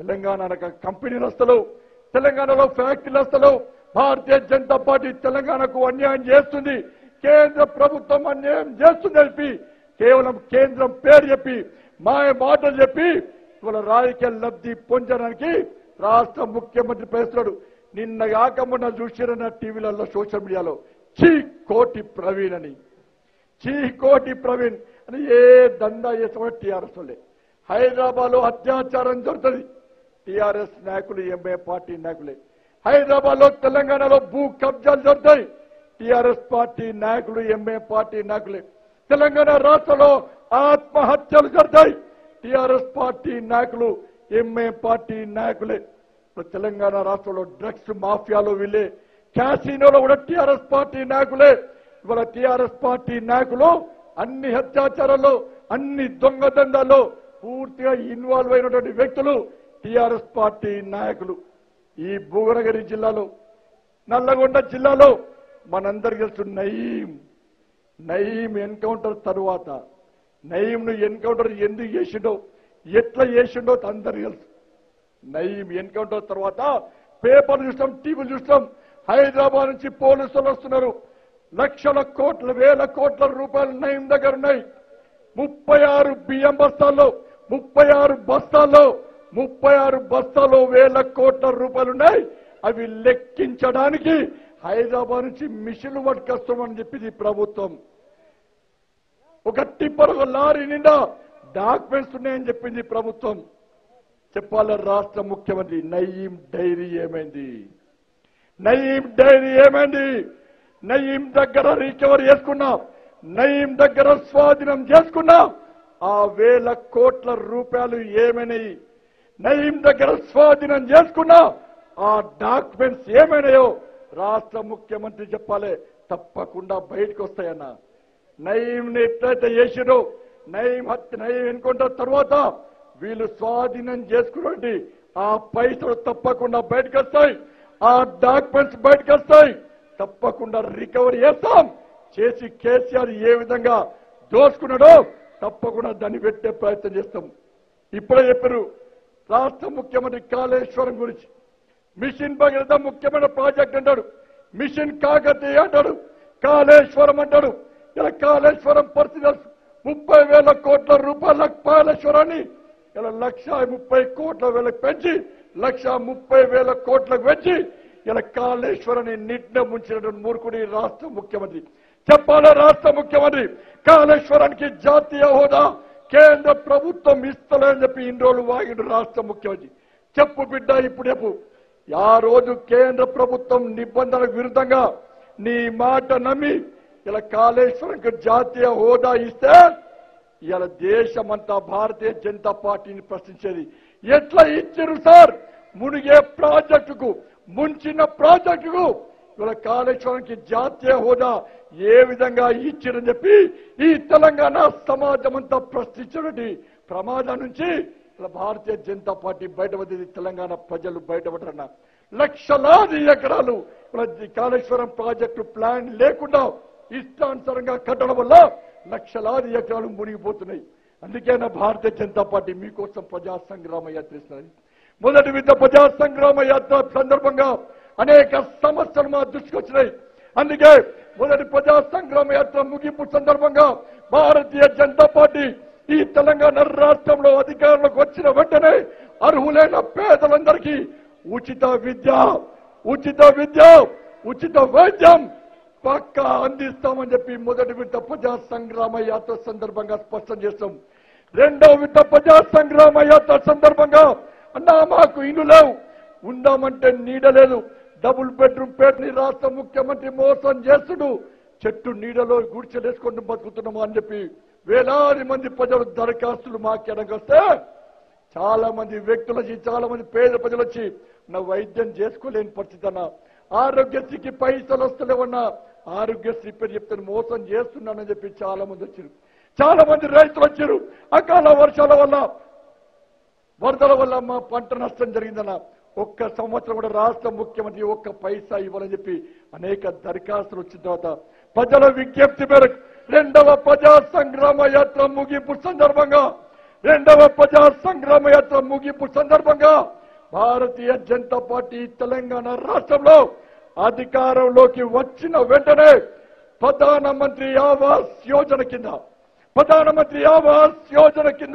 తెలంగాణ కంపెనీలు వస్తలేవు తెలంగాణలో ఫ్యాక్టరీలు వస్తలేవు భారతీయ జనతా పార్టీ తెలంగాణకు అన్యాయం చేస్తుంది కేంద్ర ప్రభుత్వం అన్యాయం చేస్తుంది చెప్పి కేవలం కేంద్రం పేరు చెప్పి మాయ మాటలు చెప్పి ఇవాళ రాజకీయ లబ్ధి పొందడానికి రాష్ట్ర ముఖ్యమంత్రి పేస్తున్నాడు నిన్న కాక మొన్న చూసిరన్న టీవీలలో సోషల్ మీడియాలో చీ కోటి ప్రవీణ్ అని చీ కోటి ప్రవీణ్ అని ఏ దందా చేస్తామో టీఆర్ఎస్ వాళ్ళే హైదరాబాద్ లో అత్యాచారం జరుగుతుంది టీఆర్ఎస్ నాయకులు ఎంఏ పార్టీ నాయకులే హైదరాబాద్ లో తెలంగాణలో భూ కబ్జాలు జరుగుతాయి టీఆర్ఎస్ పార్టీ నాయకులు ఎంఏ పార్టీ నాయకులే తెలంగాణ రాష్ట్రంలో ఆత్మహత్యలు జరుగుతాయి టీఆర్ఎస్ పార్టీ నాయకులు ఎంఏ పార్టీ నాయకులే ఇప్పుడు తెలంగాణ రాష్ట్రంలో డ్రగ్స్ మాఫియాలో వీళ్ళే క్యాసినోలో కూడా టీఆర్ఎస్ పార్టీ నాయకులే ఇవాళ టీఆర్ఎస్ పార్టీ నాయకులు అన్ని అత్యాచారాల్లో అన్ని దొంగదండాల్లో పూర్తిగా ఇన్వాల్వ్ అయినటువంటి వ్యక్తులు టీఆర్ఎస్ పార్టీ నాయకులు ఈ భువనగిరి జిల్లాలో నల్లగొండ జిల్లాలో మనందరికి తెలుసు నయీం నయీం ఎన్కౌంటర్ తరువాత నయీంను ఎన్కౌంటర్ ఎందుకు చేసిండో ఎట్లా చేసిండో అందరికి తెలుసు నయీం ఎన్కౌంటర్ తర్వాత పేపర్ చూస్తాం టీవీలు చూస్తాం హైదరాబాద్ నుంచి పోలీసులు వస్తున్నారు లక్షల కోట్ల వేల కోట్ల రూపాయలు నయం దగ్గర ఉన్నాయి ముప్పై ఆరు బియ్యం బస్తాల్లో ముప్పై ఆరు బస్తాల్లో ముప్పై ఆరు బస్తాల్లో వేల కోట్ల రూపాయలు ఉన్నాయి అవి లెక్కించడానికి హైదరాబాద్ నుంచి మిషన్లు పట్టుకొస్తామని చెప్పింది ఈ ప్రభుత్వం ఒక టిప్పర్ ఒక లారీ నిండా డాక్యుమెంట్స్ ఉన్నాయని చెప్పింది ఈ ప్రభుత్వం చెప్పాల రాష్ట్ర ముఖ్యమంత్రి నయీం డైరీ ఏమైంది నయీం డైరీ ఏమైంది నయీం దగ్గర రికవర్ చేసుకున్నా నయీం దగ్గర స్వాధీనం చేసుకున్నా ఆ వేల కోట్ల రూపాయలు ఏమైనాయి నయీం దగ్గర స్వాధీనం చేసుకున్నా ఆ డాక్యుమెంట్స్ ఏమైనాయో రాష్ట్ర ముఖ్యమంత్రి చెప్పాలి తప్పకుండా బయటకు వస్తాయన్న నయీంని ఎట్లయితే చేసిరో నయీం హత్య నయీం ఎన్నుకుంటారు తర్వాత వీళ్ళు స్వాధీనం చేసుకున్నటువంటి ఆ పైసలు తప్పకుండా బయటకు వస్తాయి ఆ డాక్యుమెంట్స్ బయటకు వస్తాయి తప్పకుండా రికవరీ చేస్తాం చేసి కేసీఆర్ ఏ విధంగా దోసుకున్నాడో తప్పకుండా దాన్ని పెట్టే ప్రయత్నం చేస్తాం ఇప్పుడే చెప్పారు రాష్ట్ర ముఖ్యమంత్రి కాళేశ్వరం గురించి మిషన్ భగీరథ ముఖ్యమైన ప్రాజెక్ట్ అంటాడు మిషన్ కాకతీయ అంటాడు కాళేశ్వరం అంటాడు ఇలా కాళేశ్వరం పరిస్థితి తెలుసు. ముప్పై వేల కోట్ల రూపాయల కాళేశ్వరాన్ని ఇలా లక్ష ముప్పై కోట్ల వేలకు పెంచి లక్ష ముప్పై వేల కోట్లకు పెంచి ఇలా కాళేశ్వరాన్ని నిట్న ముంచినటువంటి మూర్ఖుడి రాష్ట్ర ముఖ్యమంత్రి చెప్పాలా రాష్ట్ర ముఖ్యమంత్రి కాళేశ్వరానికి జాతీయ హోదా కేంద్ర ప్రభుత్వం ఇస్తలేని చెప్పి ఇన్ని రోజులు వాగిడు రాష్ట్ర ముఖ్యమంత్రి చెప్పు బిడ్డ ఇప్పుడు చెప్పు ఆ రోజు కేంద్ర ప్రభుత్వం నిబంధనలకు విరుద్ధంగా నీ మాట నమ్మి ఇలా కాళేశ్వరంకి జాతీయ హోదా ఇస్తే ఇలా దేశమంతా భారతీయ జనతా పార్టీని ప్రశ్నించేది ఎట్లా ఇచ్చారు సార్ మునిగే ప్రాజెక్టుకు ముంచిన ప్రాజెక్టుకు ఇవాళ కాళేశ్వరంకి జాతీయ హోదా ఏ విధంగా ఇచ్చారని చెప్పి ఈ తెలంగాణ సమాజం అంతా ప్రశ్నించినటువంటి ప్రమాదం నుంచి ఇలా భారతీయ జనతా పార్టీ బయటపడింది తెలంగాణ ప్రజలు బయటపడరన్న లక్షలాది ఎకరాలు ఇలా ఈ కాళేశ్వరం ప్రాజెక్టు ప్లాన్ లేకుండా ఇష్టానుసారంగా కట్టడం వల్ల లక్షలాది ఎకరాలు మునిగిపోతున్నాయి అందుకే నా భారతీయ జనతా పార్టీ మీకోసం ప్రజా సంగ్రామ యాత్ర ఇస్తున్నది మొదటి విద్య ప్రజా సంగ్రామ యాత్ర సందర్భంగా అనేక సమస్యలు మా దృష్టికి వచ్చినాయి అందుకే మొదటి ప్రజా సంగ్రామ యాత్ర ముగింపు సందర్భంగా భారతీయ జనతా పార్టీ ఈ తెలంగాణ రాష్ట్రంలో అధికారంలోకి వచ్చిన వెంటనే అర్హులైన పేదలందరికీ ఉచిత విద్య ఉచిత విద్య ఉచిత వైద్యం పక్కా అందిస్తామని చెప్పి మొదటి విడత ప్రజా సంగ్రామ యాత్ర సందర్భంగా స్పష్టం చేస్తాం రెండో విడత ప్రజా సంగ్రామ యాత్ర సందర్భంగా అన్నా మాకు ఇల్లు లేవు ఉందామంటే నీడ లేదు డబుల్ బెడ్రూమ్ పేరుని రాష్ట్ర ముఖ్యమంత్రి మోసం చేస్తుడు చెట్టు నీడలో గుడిచెలేసుకుంటూ బతుకుతున్నాము అని చెప్పి వేలాది మంది ప్రజలు దరఖాస్తులు మాకెడగొస్తే చాలా మంది వ్యక్తులు వచ్చి చాలా మంది పేద ప్రజలు వచ్చి నా వైద్యం చేసుకోలేని పరిస్థితి అన్న ఆరోగ్యశ్రీకి పైసలు వస్తలేవన్నా ఆరోగ్యశ్రీ పేరు చెప్తే మోసం చేస్తున్నానని చెప్పి చాలా మంది వచ్చారు చాలా మంది రైతులు వచ్చారు అకాల వర్షాల వల్ల వరదల వల్ల మా పంట నష్టం జరిగిందన్న ఒక్క సంవత్సరం కూడా రాష్ట్ర ముఖ్యమంత్రి ఒక్క పైసా ఇవ్వాలని చెప్పి అనేక దరఖాస్తులు వచ్చిన తర్వాత ప్రజల విజ్ఞప్తి మేరకు రెండవ ప్రజా సంగ్రామ యాత్ర ముగింపు సందర్భంగా రెండవ ప్రజా సంగ్రామ యాత్ర ముగింపు సందర్భంగా భారతీయ జనతా పార్టీ తెలంగాణ రాష్ట్రంలో అధికారంలోకి వచ్చిన వెంటనే ప్రధానమంత్రి ఆవాస్ యోజన కింద ప్రధానమంత్రి ఆవాస్ యోజన కింద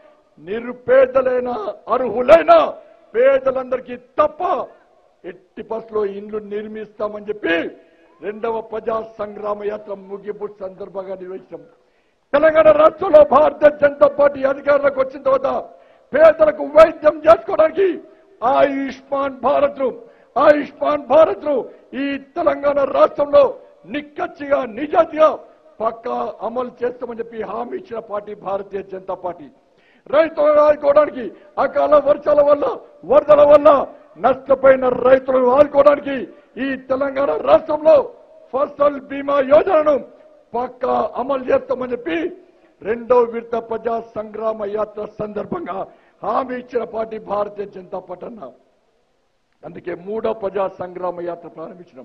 నిరుపేదలైన అర్హులైన పేదలందరికీ తప్ప ఎట్టి బస్సులో ఇండ్లు నిర్మిస్తామని చెప్పి రెండవ ప్రజా సంగ్రామ యాత్ర ముగింపు సందర్భంగా నిర్వహించాం తెలంగాణ రాష్ట్రంలో భారతీయ జనతా పార్టీ అధికారంలోకి వచ్చిన తర్వాత పేదలకు వైద్యం చేసుకోవడానికి ఆయుష్మాన్ భారత్ ఆయుష్మాన్ భారత్ ఈ తెలంగాణ రాష్ట్రంలో నిక్కచ్చిగా నిజాతిగా పక్కా అమలు చేస్తామని చెప్పి హామీ ఇచ్చిన పార్టీ భారతీయ జనతా పార్టీ రైతులను ఆదుకోవడానికి అకాల వర్షాల వల్ల వరదల వల్ల నష్టపోయిన రైతులను ఆదుకోవడానికి ఈ తెలంగాణ రాష్ట్రంలో ఫసల్ బీమా యోజనను పక్కా అమలు చేస్తామని చెప్పి రెండో విడత ప్రజా సంగ్రామ యాత్ర సందర్భంగా హామీ ఇచ్చిన పార్టీ భారతీయ జనతా పార్టీ అన్న అందుకే మూడో ప్రజా సంగ్రామ యాత్ర ప్రారంభించినాం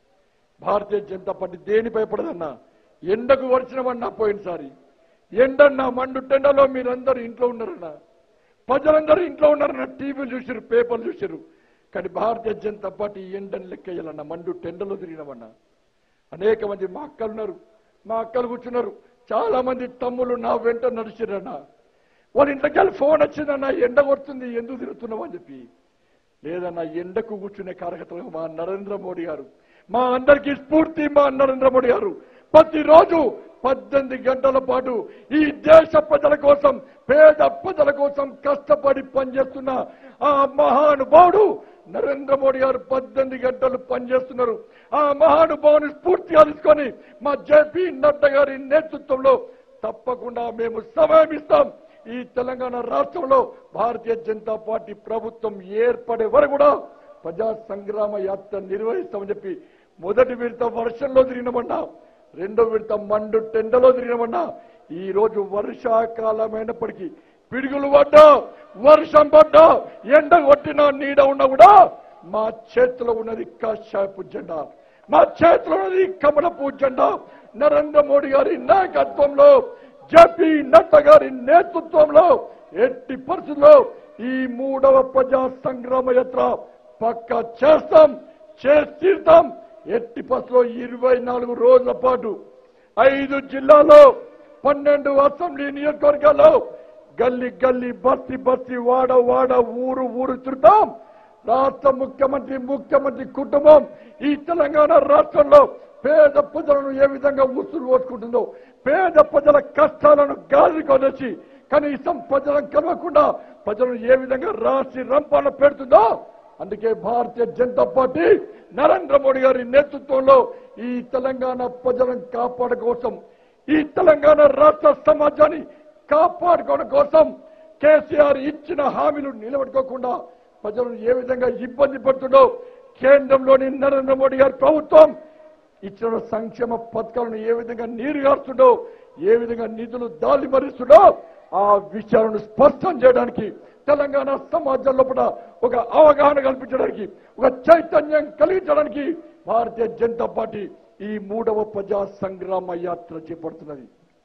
భారతీయ జనతా పార్టీ దేని భయపడదన్నా ఎండకు వర్షమన్నా పోయినసారి ఎండన్నా మండు టెండలో మీరందరూ ఇంట్లో ఉన్నారన్నా ప్రజలందరూ ఇంట్లో ఉన్నారన్న టీవీలు చూసారు పేపర్లు చూసారు కానీ భారతీయ జనతా పార్టీ ఎండని లెక్కేయాలన్న మండు టెండలో తిరిగినామన్నా అనేక మంది మా అక్కలు ఉన్నారు మా అక్కలు కూర్చున్నారు చాలా మంది తమ్ముళ్ళు నా వెంట నడిచిరన్న వాళ్ళ ఇంట్లోకి వెళ్ళి ఫోన్ వచ్చిందన్న ఎండ కొడుతుంది ఎందుకు తిరుగుతున్నావు అని చెప్పి లేదన్న ఎండకు కూర్చునే కార్యకర్తలు మా నరేంద్ర మోడీ గారు మా అందరికీ స్ఫూర్తి మా నరేంద్ర మోడీ గారు ప్రతిరోజు పద్దెనిమిది గంటల పాటు ఈ దేశ ప్రజల కోసం పేద ప్రజల కోసం కష్టపడి పనిచేస్తున్న ఆ మహానుభావుడు నరేంద్ర మోడీ గారు పద్దెనిమిది గంటలు పనిచేస్తున్నారు ఆ మహానుభావుని స్ఫూర్తిగా తీసుకొని మా జేపీ నడ్డా గారి నేతృత్వంలో తప్పకుండా మేము సమయం ఇస్తాం ఈ తెలంగాణ రాష్ట్రంలో భారతీయ జనతా పార్టీ ప్రభుత్వం ఏర్పడే వరకు కూడా ప్రజా సంగ్రామ యాత్ర నిర్వహిస్తామని చెప్పి మొదటి విడత వర్షంలో తిరిగినమన్నా రెండో విడత మండు టెండలో తిరిగినమన్నా ఈ రోజు వర్షాకాలమైనప్పటికీ పిడుగులు పడ్డా వర్షం పడ్డా ఎండ కొట్టినా నీడ ఉన్నా కూడా మా చేతిలో ఉన్నది కాషాయపు జెండా మా చేతిలో ఉన్నది కమలపు జెండా నరేంద్ర మోడీ గారి నాయకత్వంలో జపి నడ్డా గారి నేతృత్వంలో ఎట్టి పరిస్థితుల్లో ఈ మూడవ ప్రజా సంగ్రామ యాత్ర పక్క చేస్తాం చేసి తీరుతాం ఎట్టి పరిస్థితుల్లో ఇరవై నాలుగు రోజుల పాటు ఐదు జిల్లాలో పన్నెండు అసెంబ్లీ నియోజకవర్గాల్లో గల్లీ గల్లీ బస్తి బస్తి వాడ వాడ ఊరు ఊరు తిరుగుతాం రాష్ట్ర ముఖ్యమంత్రి ముఖ్యమంత్రి కుటుంబం ఈ తెలంగాణ రాష్ట్రంలో పేద ప్రజలను ఏ విధంగా ఉసురు పోసుకుంటుందో పేద ప్రజల కష్టాలను గాలి కొనేసి కనీసం ప్రజలను కలవకుండా ప్రజలను ఏ విధంగా రాసి రంపాన పెడుతుందో అందుకే భారతీయ జనతా పార్టీ నరేంద్ర మోడీ గారి నేతృత్వంలో ఈ తెలంగాణ ప్రజలను కాపాడ కోసం ఈ తెలంగాణ రాష్ట్ర సమాజాన్ని కాపాడుకోవడం కోసం కేసీఆర్ ఇచ్చిన హామీలు నిలబెట్టుకోకుండా ప్రజలను ఏ విధంగా ఇబ్బంది పడుతుందో కేంద్రంలోని నరేంద్ర మోడీ గారి ప్రభుత్వం ఇచ్చిన సంక్షేమ పథకాలను ఏ విధంగా నీరు గారుతుండో ఏ విధంగా నిధులు దాలి మరిస్తుండో ఆ విషయాలను స్పష్టం చేయడానికి తెలంగాణ సమాజం లోపల ఒక అవగాహన కల్పించడానికి ఒక చైతన్యం కలిగించడానికి భారతీయ జనతా పార్టీ ఈ మూడవ ప్రజా సంగ్రామ యాత్ర చేపడుతున్నది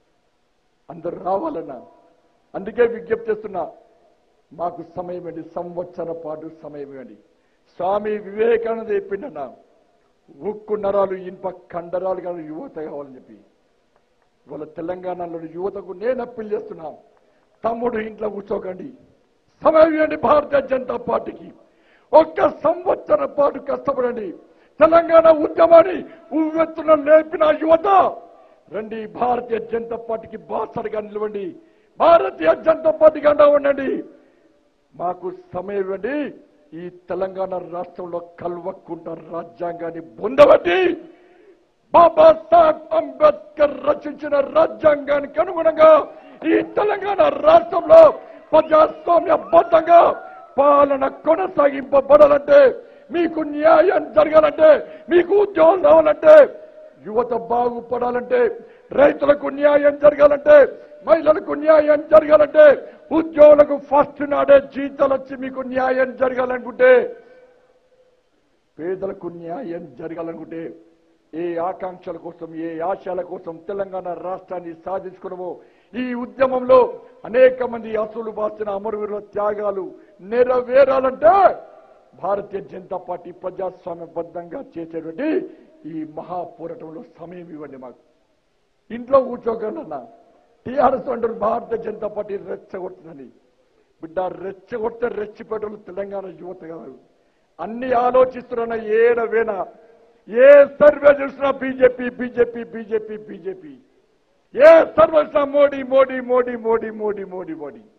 అందరు రావాలన్నా అందుకే విజ్ఞప్తి చేస్తున్నా మాకు సమయం ఇవ్వండి సంవత్సర పాటు సమయం ఇవ్వండి స్వామి వివేకానంద చెప్పిండన్నా ఉక్కు నరాలు ఇనుప కండరాలు కానీ యువత కావాలని చెప్పి ఇవాళ తెలంగాణలోని యువతకు నేను అప్పీల్ చేస్తున్నా తమ్ముడు ఇంట్లో కూర్చోకండి సమయం ఇవ్వండి భారతీయ జనతా పార్టీకి ఒక్క సంవత్సరం పాటు కష్టపడండి తెలంగాణ ఉద్యమాన్ని ఉవ్వెత్తున లేపిన యువత రండి భారతీయ జనతా పార్టీకి బాసరగా నిలవండి భారతీయ జనతా పార్టీకి అండా ఉండండి మాకు సమయం ఇవ్వండి ఈ తెలంగాణ రాష్ట్రంలో కల్వకుంట రాజ్యాంగాన్ని పొందబట్టి బాబాసాహెబ్ అంబేద్కర్ రచించిన రాజ్యాంగానికి అనుగుణంగా ఈ తెలంగాణ రాష్ట్రంలో ప్రజాస్వామ్య బద్ధంగా పాలన కొనసాగింపబడాలంటే మీకు న్యాయం జరగాలంటే మీకు ఉద్యోగం రావాలంటే యువత బాగుపడాలంటే రైతులకు న్యాయం జరగాలంటే మహిళలకు న్యాయం జరగాలంటే ఉద్యోగులకు ఫస్ట్ నాడే జీతాలు వచ్చి మీకు న్యాయం జరగాలనుకుంటే పేదలకు న్యాయం జరగాలనుకుంటే ఏ ఆకాంక్షల కోసం ఏ ఆశయాల కోసం తెలంగాణ రాష్ట్రాన్ని సాధించుకున్నామో ఈ ఉద్యమంలో అనేక మంది అసలు బాసిన అమరవీరుల త్యాగాలు నెరవేరాలంటే భారతీయ జనతా పార్టీ ప్రజాస్వామ్యబద్ధంగా చేసేటువంటి ఈ మహా పోరాటంలో సమయం ఇవ్వండి మాకు ఇంట్లో కూర్చోగలన్నా టీఆర్ఎస్ అంటారు భారతీయ జనతా పార్టీ రెచ్చగొడుతుందని బిడ్డ రెచ్చగొడితే రెచ్చిపెట్టలు తెలంగాణ యువత కాదు అన్ని ఆలోచిస్తున్న ఏడవేన ఏ సర్వే చూసినా బీజేపీ బీజేపీ బీజేపీ బీజేపీ ఏ సర్వే చూసినా మోడీ మోడీ మోడీ మోడీ మోడీ మోడీ మోడీ